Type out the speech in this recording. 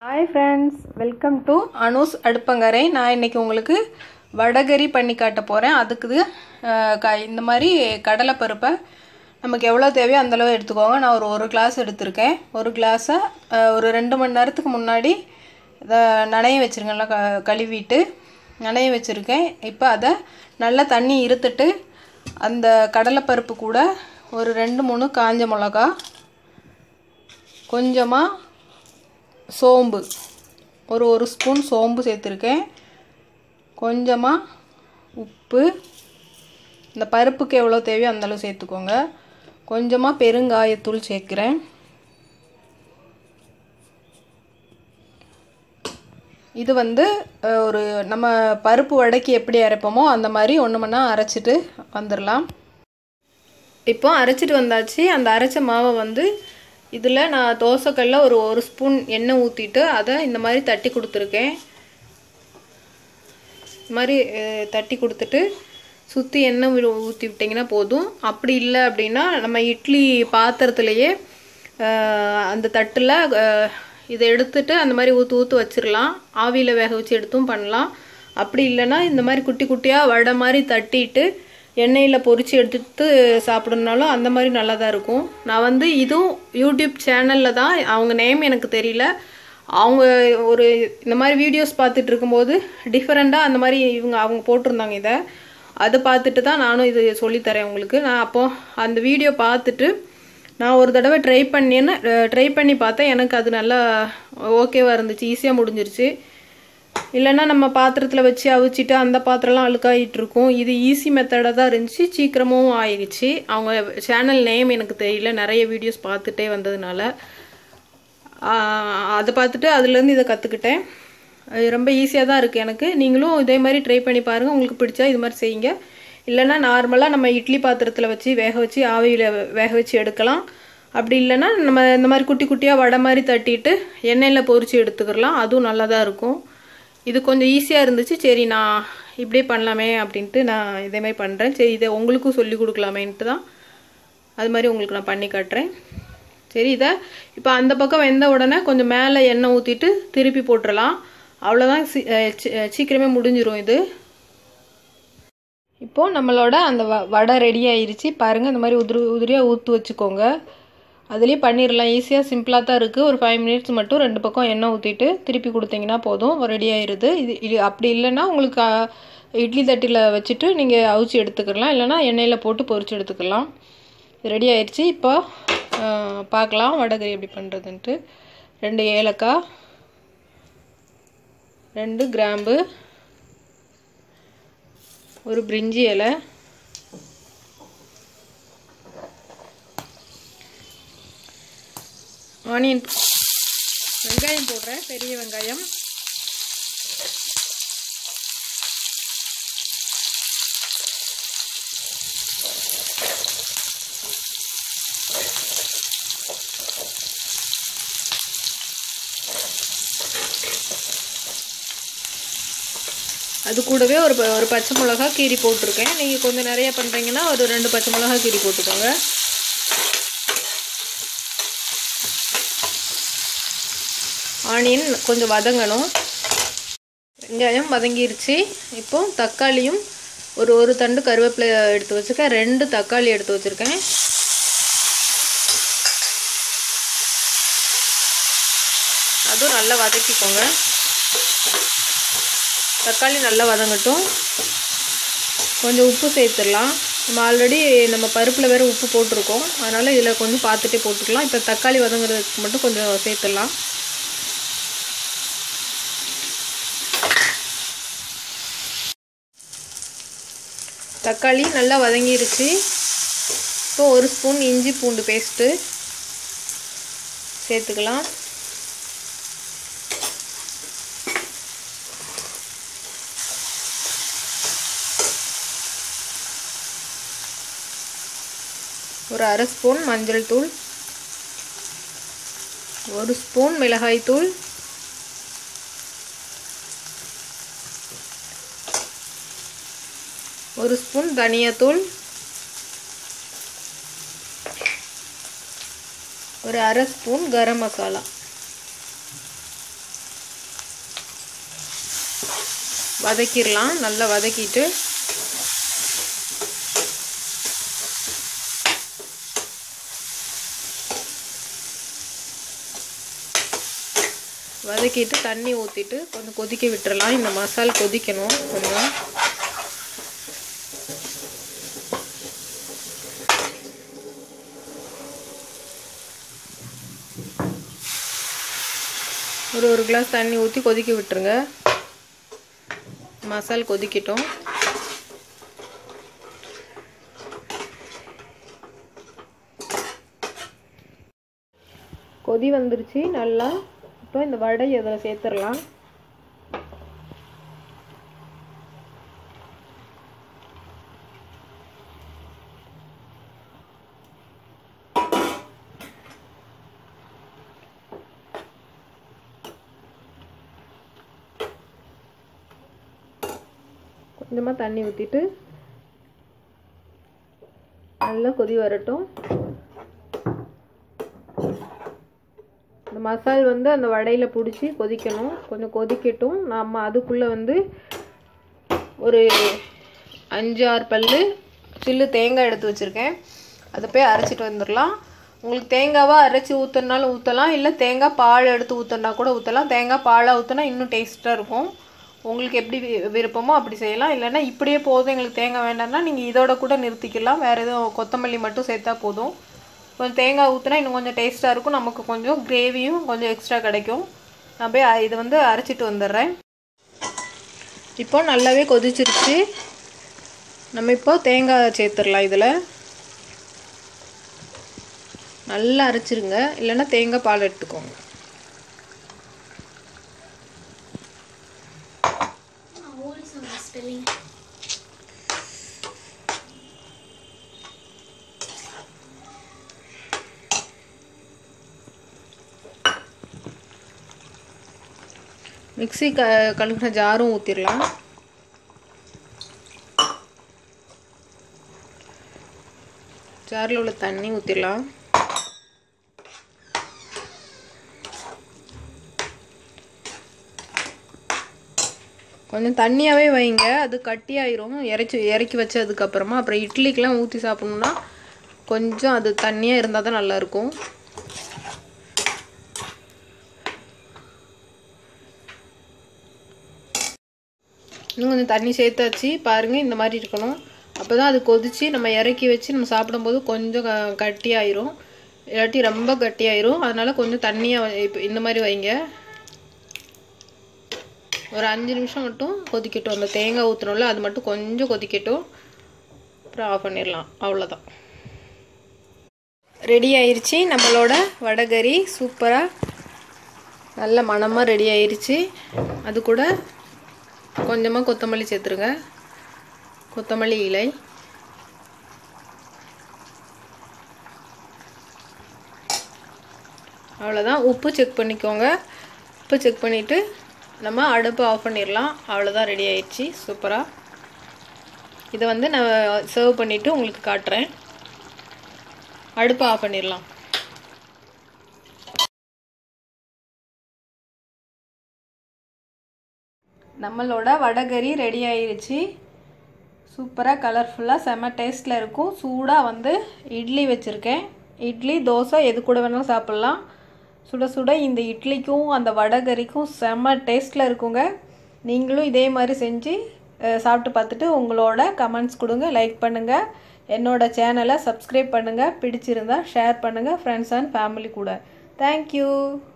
Hi friends welcome to Anu's அடுப்பங்கரை நான் இன்னைக்கு உங்களுக்கு வடகரி பண்ணி காட்ட போகிறேன் அதுக்கு அஹ், க இந்த மாதிரி கடலைப்பருப்பை நமக்கு எவ்வளோ தேவையோ அந்தளவு எடுத்துக்கோங்க நான் ஒரு ஒரு கிளாஸ் எடுத்திருக்கேன் ஒரு கிளாஸை ஒரு ரெண்டு மணி நேரத்துக்கு முன்னாடி இதை நனைய வச்சுருங்க நல்லா க கழுவிட்டு நனைய வச்சுருக்கேன் இப்போ அதை நல்லா தண்ணி இருத்துட்டு அந்த கடலைப்பருப்பு கூட ஒரு ரெண்டு மூணு காஞ்ச மிளகா கொஞ்சமாக சோம்பு ஒரு ஒரு ஸ்பூன் சோம்பு சேர்த்துருக்கேன் கொஞ்சமாக உப்பு இந்த பருப்புக்கு எவ்வளோ தேவையோ அந்தளவு சேர்த்துக்கோங்க கொஞ்சமாக பெருங்காயத்தூள் சேர்க்குறேன் இது வந்து அஹ், ஒரு நம்ம பருப்பு வடைக்கு எப்படி அரைப்போமோ அந்த மாதிரி ஒன்று மணி நேரம் அரைச்சிட்டு வந்துடலாம் இப்போ அரைச்சிட்டு வந்தாச்சு அந்த அரைச்ச மாவை வந்து இதில் நான் தோசைக்கல்ல ஒரு ஒரு ஸ்பூன் எண்ணெய் ஊற்றிட்டு அதை இந்த மாதிரி தட்டி கொடுத்துருக்கேன் இந்த மாதிரி அஹ், தட்டி கொடுத்துட்டு சுற்றி எண்ணெய் வி- ஊற்றி விட்டிங்கன்னா போதும் அப்படி இல்லை அப்படின்னா நம்ம இட்லி பாத்திரத்துலையே அஹ், அந்த தட்டில் இதை எடுத்துட்டு அந்த மாதிரி ஊற்று ஊற்று வச்சிடலாம் ஆவியில் வேக வச்சு எடுத்தும் பண்ணலாம் அப்படி இல்லைன்னா இந்த மாதிரி குட்டி குட்டியாக வடை மாதிரி தட்டிட்டு எண்ணெயில் பொரிச்சு எடுத்துட்டு சாப்பிடணுனாலும் அந்த மாதிரி நல்லா தான் இருக்கும் நான் வந்து இதுவும் யூடியூப் சேனலில் தான் அவங்க நேம் எனக்கு தெரியல அவங்க ஒரு இந்த மாதிரி வீடியோஸ் பார்த்துட்டு இருக்கும்போது டிஃப்ரெண்ட்டாக அந்த மாதிரி இவங்க அவங்க போட்டிருந்தாங்க இதை அதை பார்த்துட்டு தான் நானும் இது சொல்லித்தரேன் உங்களுக்கு நான் அப்போது அந்த வீடியோ பார்த்துட்டு நான் ஒரு தடவை ட்ரை பண்ணின்னு ட்ரை பண்ணி பார்த்தேன் எனக்கு அது நல்லா ஓகேவாக இருந்துச்சு ஈஸியாக முடிஞ்சிருச்சு இல்லைன்னா நம்ம பாத்திரத்தில் வச்சு அவிச்சிட்டு அந்த பாத்திரம்லாம் அழுக்காயிட்டு இருக்கும் இது ஈஸி மெத்தடாக தான் இருந்துச்சு சீக்கிரமும் ஆயிடுச்சு அவங்க சேனல் நேம் எனக்கு தெரியல நிறைய வீடியோஸ் பார்த்துட்டே வந்ததுனால ஆஹ் அதை பார்த்துட்டு அதுலேருந்து இதை கற்றுக்கிட்டேன் அது ரொம்ப ஈஸியாக தான் இருக்குது எனக்கு நீங்களும் இதே மாதிரி ட்ரை பண்ணி பாருங்கள் உங்களுக்கு பிடிச்சா இது மாதிரி செய்யுங்க இல்லைன்னா நார்மலாக நம்ம இட்லி பாத்திரத்தில் வச்சு வேக வச்சு ஆவியில் வேக வச்சு எடுக்கலாம் அப்படி இல்லைன்னா நம்ம இந்த மாதிரி குட்டி குட்டியாக வடை மாதிரி தட்டிட்டு எண்ணெயில் பொரிச்சு எடுத்துக்கிடலாம் அதுவும் நல்லா தான் இருக்கும் இது கொஞ்சம் ஈஸியாக இருந்துச்சு சரி நான் இப்படியே பண்ணலாமே அப்படின்ட்டு நான் இதே மாதிரி பண்ணுறேன் சரி இதை உங்களுக்கும் சொல்லி கொடுக்கலாமேன்ட்டு தான் அது மாதிரி உங்களுக்கு நான் பண்ணி காட்டுறேன் சரி இதை இப்போ அந்த பக்கம் வெந்த உடனே கொஞ்சம் மேலே எண்ணெய் ஊற்றிட்டு திருப்பி போட்டுடலாம் அவ்வளோதான் சீ- அஹ் சீ- அஹ் சீக்கிரமே முடிஞ்சிரும் இது இப்போ நம்மளோட அந்த வ வடை ரெடி ஆயிருச்சு பாருங்கள் இந்த மாதிரி உதிரி உதிரியாக ஊற்று வச்சுக்கோங்க அதுலேயே பண்ணிடலாம் ஈஸியாக சிம்பிளாக தான் இருக்குது ஒரு ஃபைவ் மினிட்ஸ் மட்டும் ரெண்டு பக்கம் எண்ணெய் ஊற்றிட்டு திருப்பி கொடுத்தீங்கன்னா போதும் ரெடி ஆயிருது இது இது அப்படி இல்லைன்னா உங்களுக்கு அஹ், இட்லி தட்டில் வச்சுட்டு நீங்கள் அவிச்சு எடுத்துக்கலாம் இல்லைன்னா எண்ணெயில் போட்டு பொரிச்சு எடுத்துக்கலாம் ரெடி ஆயிடுச்சு இப்போ அஹ், பார்க்கலாம் வடகரி எப்படி பண்ணுறதுன்ட்டு ரெண்டு ஏலக்காய் ரெண்டு கிராம்பு ஒரு பிரிஞ்சி இலை ஆனியன் வெங்காயம் போடுறேன் பெரிய வெங்காயம் அது கூடவே ஒரு ப- ஒரு பச்சை மிளகா கீரி போட்டிருக்கேன் நீங்கள் கொஞ்சம் நிறைய பண்ணுறீங்கன்னா ஒரு ரெண்டு பச்சை மிளகா கீரி போட்டுக்கோங்க ஆனியன் கொஞ்சம் வதங்கணும் வெங்காயம் வதங்கிருச்சு இப்போ தக்காளியும் ஒரு ஒரு தண்டு கருவேப்பிலை எடுத்து வச்சுருக்கேன் ரெண்டு தக்காளி எடுத்து வச்சுருக்கேன் அதுவும் நல்லா வதக்கிக்கோங்க தக்காளி நல்லா வதங்கட்டும் கொஞ்சம் உப்பு சேர்த்துடலாம் நம்ம ஆல்ரெடி நம்ம பருப்பில் வேறு உப்பு போட்டிருக்கோம் அதனால் இதில் கொஞ்சம் பார்த்துட்டே போட்டுக்கலாம் இப்போ தக்காளி வதங்குறதுக்கு மட்டும் கொஞ்சம் சேர்த்துடலாம் தக்காளி நல்லா வதங்கிருச்சு இப்போ ஒரு ஸ்பூன் இஞ்சி பூண்டு பேஸ்ட்டு சேர்த்துக்கலாம் ஒரு அரை ஸ்பூன் மஞ்சள் தூள் ஒரு ஸ்பூன் மிளகாய் தூள் ஒரு ஸ்பூன் தனியாத்தூள் ஒரு அரை ஸ்பூன் கரம் மசாலா வதக்கிடலாம் நல்லா வதக்கிட்டு வதக்கிட்டு தண்ணி ஊற்றிட்டு கொஞ்சம் கொதிக்க விட்டுறலாம் இந்த மசால் கொதிக்கணும் கொஞ்சம் ஒரு ஒரு கிளாஸ் தண்ணி ஊற்றி கொதிக்க விட்டுருங்க மசால் கொதிக்கட்டும் கொதி வந்துருச்சு நல்லா இப்போ இந்த வடை இதில் சேர்த்துடலாம் கொஞ்சமாக தண்ணி ஊற்றிட்டு நல்லா கொதி வரட்டும் இந்த மசால் வந்து அந்த வடையில் பிடிச்சி கொதிக்கணும் கொஞ்சம் கொதிக்கட்டும் நம்ம அதுக்குள்ளே வந்து ஒரு அஞ்சு ஆறு பல் சில்லு தேங்காய் எடுத்து வச்சுருக்கேன் அதை போய் அரைச்சிட்டு வந்துடலாம் உங்களுக்கு தேங்காவாக அரைச்சி ஊற்றுனாலும் ஊற்றலாம் இல்லை தேங்காய் பால் எடுத்து ஊற்றுனா கூட ஊற்றலாம் தேங்காய் பாலாக ஊற்றினா இன்னும் டேஸ்ட்டாக இருக்கும் உங்களுக்கு எப்படி வி- விருப்பமோ அப்படி செய்யலாம் இல்லைன்னா இப்படியே போதும் எங்களுக்கு தேங்காய் வேண்டாம்னா நீங்கள் இதோட கூட நிறுத்திக்கலாம் வேறு எதுவும் கொத்தமல்லி மட்டும் சேர்த்தா போதும் கொஞ்சம் தேங்காய் ஊற்றினா இன்னும் கொஞ்சம் டேஸ்ட்டாக இருக்கும் நமக்கு கொஞ்சம் கிரேவியும் கொஞ்சம் எக்ஸ்ட்ரா கிடைக்கும் நான் போய் அ- இது வந்து அரைச்சிட்டு வந்துடுறேன் இப்போ நல்லாவே கொதிச்சிருச்சு நம்ம இப்போ தேங்காய் சேர்த்துடலாம் இதில் நல்லா அரைச்சிருங்க இல்லைன்னா தேங்காய் பால் எடுத்துக்கோங்க What is on the spelling? Mixie க கழுகுன ஜாரும் ஊற்றிடலாம் ஜாரில் உள்ள தண்ணி ஊற்றிடலாம் கொஞ்சம் தண்ணியாகவே வைங்க அது கட்டியாயிரும் இறச்சி இறக்கி வச்சதுக்கப்புறமா அப்புறம் இட்லிக்கெலாம் ஊற்றி சாப்பிட்ணுன்னா கொஞ்சம் அது தண்ணியாக இருந்தால் தான் நல்லாயிருக்கும் இன்னும் கொஞ்சம் தண்ணி சேர்த்தாச்சு பாருங்கள் இந்த மாதிரி இருக்கணும் அப்போ தான் அது கொதித்து நம்ம இறக்கி வச்சு நம்ம சாப்பிடும்போது கொஞ்சம் க கட்டியாயிரும் இல்லாட்டி ரொம்ப கட்டியாயிரும் அதனால் கொஞ்சம் தண்ணியாக இப்போ இந்த மாதிரி வைங்க ஒரு அஞ்சு நிமிஷம் மட்டும் கொதிக்கட்டும் அந்த தேங்காய் ஊற்றணும்ல அது மட்டும் கொஞ்சம் கொதிக்கட்டும் அப்புறம் ஆஃப் பண்ணிடலாம் அவ்வளோதான் ரெடி ஆயிருச்சு நம்மளோட வடகரி சூப்பராக நல்ல மணமாக ரெடி ஆயிருச்சு அது கூட கொஞ்சமாக கொத்தமல்லி சேர்த்துருங்க கொத்தமல்லி இலை அவ்வளோதான் உப்பு செக் பண்ணிக்கோங்க உப்பு செக் பண்ணிவிட்டு நம்ம அடுப்பை ஆஃப் பண்ணிடலாம் அவ்வளோதான் ரெடி ஆயிடுச்சு சூப்பராக இதை வந்து நான் சர்வ் பண்ணிவிட்டு உங்களுக்கு காட்டுறேன் அடுப்பை ஆஃப் பண்ணிடலாம் நம்மளோட வடகரி ரெடி ஆயிருச்சு சூப்பராக கலர்ஃபுல்லாக செம்ம டேஸ்ட்டில் இருக்கும் சூடாக வந்து இட்லி வச்சுருக்கேன் இட்லி தோசை எது கூட வேணாலும் சாப்பிட்லாம் சுட சுட இந்த இட்லிக்கும் அந்த வடகரிக்கும் செம்ம டேஸ்ட்டில் இருக்குங்க நீங்களும் இதே மாதிரி செஞ்சு அஹ், சாப்பிட்டு பார்த்துட்டு உங்களோட கமெண்ட்ஸ் கொடுங்க லைக் பண்ணுங்கள் என்னோட சேனலை சப்ஸ்கிரைப் பண்ணுங்கள் பிடிச்சிருந்தா ஷேர் பண்ணுங்கள் ஃப்ரெண்ட்ஸ் அண்ட் ஃபேமிலி கூட தேங்க்யூ